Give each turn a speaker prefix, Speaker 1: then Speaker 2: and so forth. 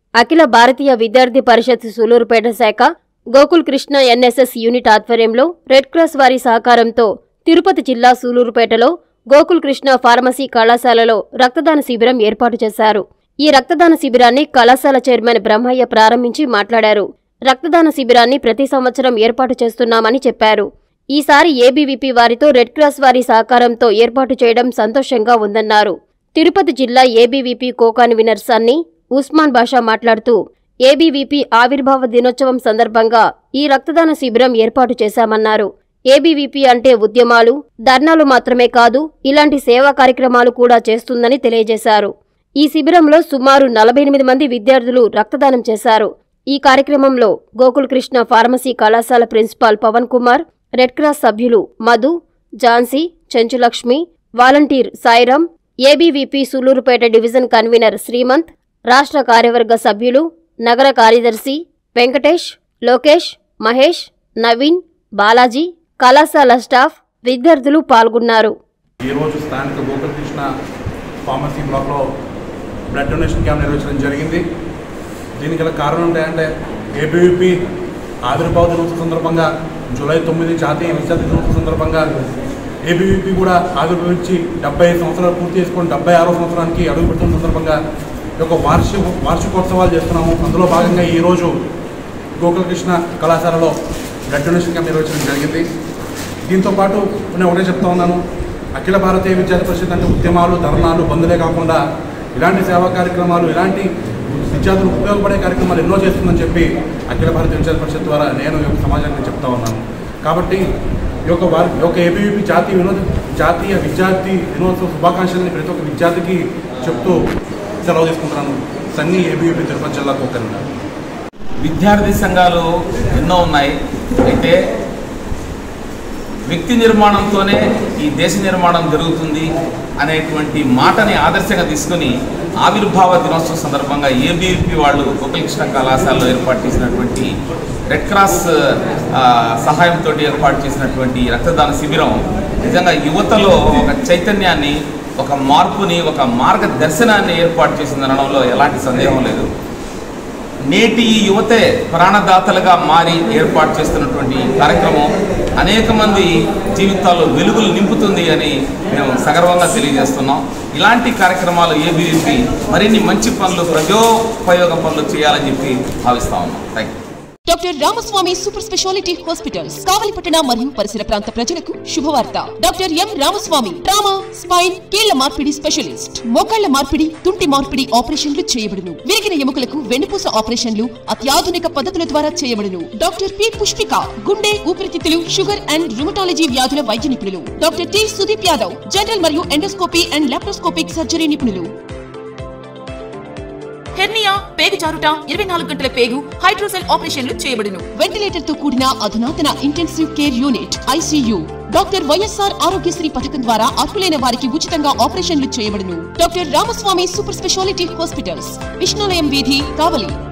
Speaker 1: అఖిల భారతీయ విద్యార్థి పరిషత్ సూలూరుపేట శాఖ Gokul Krishna NSS unit ఆధ్వర్యంలో రెడ్ క్రాస్ వారి సహకారంతో తిరుపతి జిల్లా సూలూరుపేటలో గోకుల్ కృష్ణ ఫార్మసీ కళాశాలలో రక్తదాన శిబిరం ఏర్పాటు చేశారు ఈ రక్తదాన శిబిరాన్ని కళాశాల చైర్మన్ బ్రహ్మయ్య ప్రారంభించి మాట్లాడారు రక్తదాన శిబిరాన్ని ప్రతి సంవత్సరం ఏర్పాటు చేస్తున్నామని చెప్పారు ఈసారి ఏబీవీపీ వారితో రెడ్ క్రాస్ వారి సహకారంతో ఏర్పాటు చేయడం సంతోషంగా ఉందన్నారు తిరుపతి జిల్లా ఏబీవీపీ కోకాన్ వినర్స్ అన్ని ఉస్మాన్ బాషా మాట్లాడుతూ ఏబీవీపీ ఆవిర్భావ దినోత్సవం సందర్భంగా ఈ రక్తదాన శిబిరం ఏర్పాటు చేశామన్నారు ఏబీవీపీ అంటే ఉద్యమాలు ధర్నాలు మాత్రమే కాదు ఇలాంటి సేవా కార్యక్రమాలు కూడా చేస్తుందని తెలియజేశారు ఈ శిబిరంలో సుమారు నలభై ఎనిమిది మంది విద్యార్థులు రక్తదానం చేశారు ఈ కార్యక్రమంలో గోకుల్ కృష్ణ ఫార్మసీ కళాశాల principal Pavan Kumar red cross సభ్యులు Madhu Jhansi Chenchulakshmi volunteer Sairam ABVP Sullurpeta division convener Srimanth రాష్ట్ర కార్యవర్గ సభ్యులు నగర కార్యదర్శి వెంకటేష్ లోకేష్ మహేష్ నవీన్ బాలాజీ కళాశాల స్టాఫ్ విద్యార్థులు పాల్గొన్నారు
Speaker 2: ఈరోజు స్థానిక గోకులకృష్ణ ఫార్మసీ బ్లాక్లో బ్లడ్ డొనేషన్ క్యాంప్ నిర్వహించడం జరిగింది దీనికి గల కారణం ఏంటంటే ఏబీవీపీ ఆవిర్భావ దినోత్సవం సందర్భంగా జూలై తొమ్మిది జాతీయ విద్యార్థి దినోత్సవం సందర్భంగా ఏబీవీపీ కూడా ఆవిర్భవించి డెబ్బై ఐదు సంవత్సరాలు పూర్తి చేసుకొని డెబ్బై ఆరో సంవత్సరానికి అడుగు పెడుతున్న సందర్భంగా ఈ యొక్క వార్షిక వార్షికోత్సవాలు చేస్తున్నాము అందులో భాగంగా ఈరోజు గోకులకృష్ణ కళాశాలలో బ్లడ్ డొనేషన్ క్యాంప్ నిర్వహించడం జరిగింది దీంతో పాటు నేను ఒకటే చెప్తా ఉన్నాను అఖిల భారతీయ విద్యార్థి పరిషత్ అంటే ఉద్యమాలు ధర్నాలు బంధులే కాకుండా ఇలాంటి సేవా కార్యక్రమాలు ఇలాంటి విద్యార్థులకు ఉపయోగపడే కార్యక్రమాలు ఎన్నో చేస్తుందని చెప్పి అఖిల భారతీయ విద్యార్థి పరిషత్ ద్వారా నేను ఈ యొక్క సమాజానికి చెప్తా ఉన్నాను కాబట్టి ఈ యొక్క వారి ఈ యొక్క ఏబీవీపీ జాతీయ వినోద జాతీయ విద్యార్థి దినోత్సవ శుభాకాంక్షల్ని ప్రతి ఒక్క విద్యార్థికి చెప్తూ సెలవు తీసుకుంటున్నాను సన్నీ ఏబీవీపీ తిరుపతి జిల్లా కోకరిన
Speaker 3: విద్యార్థి సంఘాలు ఎన్నో ఉన్నాయి అయితే వ్యక్తి నిర్మాణంతోనే ఈ దేశ నిర్మాణం జరుగుతుంది అనేటువంటి మాటని ఆదర్శంగా తీసుకుని ఆవిర్భావ దినోత్సవం సందర్భంగా ఏబీపీ వాళ్ళు గోకులకృష్ణ కళాశాలలో ఏర్పాటు చేసినటువంటి రెడ్ క్రాస్ ఆ, సహాయంతో ఏర్పాటు చేసినటువంటి రక్తదాన శిబిరం నిజంగా యువతలో ఒక చైతన్యాన్ని ఒక మార్పుని ఒక మార్గదర్శనాన్ని ఏర్పాటు చేసిందనడంలో ఎలాంటి సందేహం లేదు నేటి ఈ యువతే ప్రాణదాతలుగా మారి ఏర్పాటు చేస్తున్నటువంటి ఈ కార్యక్రమం అనేక మంది జీవితాల్లో వెలుగులు నింపుతుంది అని మేము సగర్వంగా తెలియజేస్తున్నాం ఇలాంటి కార్యక్రమాలు ఏబీవీపీ మరిన్ని మంచి పనులు ప్రజోపయోగ పనులు చేయాలని చెప్పి భావిస్తా ఉన్నాం thank you
Speaker 4: doctor Ramaswamy super speciality hospitals కావలిపట్టణ మరియు పరిసర ప్రాంత ప్రజలకు శుభవార్త doctor M Ramaswamy trauma spine కీళ్ల మార్పిడి స్పెషలిస్ట్ మోకాళ్ల మార్పిడి తుంటి మార్పిడి ఆపరేషన్లు చేయబడును విరిగిన ఎముకలకు వెన్నుపూస ఆపరేషన్లు అత్యాధునిక పద్ధతుల ద్వారా చేయబడును డాక్టర్ పి పుష్పిక గుండె ఊపిరితిత్తులు షుగర్ అండ్ రుమటాలజీ వ్యాధుల వైద్య నిపుణులు doctor T Sudeep Yadav general మరియు ఎండోస్కోపీ అండ్ లాప్రోస్కోపిక్ సర్జరీ నిపుణులు హెర్నియా పేగు జారుట ఇరవై నాలుగు గంటల పేగు హైడ్రోసెల్ ఆపరేషన్లు చేయబడును వెంటిలేటర్ తో కూడిన అధునాతన intensive care unit ICU doctor YSR Aarogyasri పథకం ద్వారా అర్హులైన వారికి ఉచితంగా ఆపరేషన్లు చేయబడును doctor Ramaswamy super speciality hospitals Vishnulayam వీధి కావలి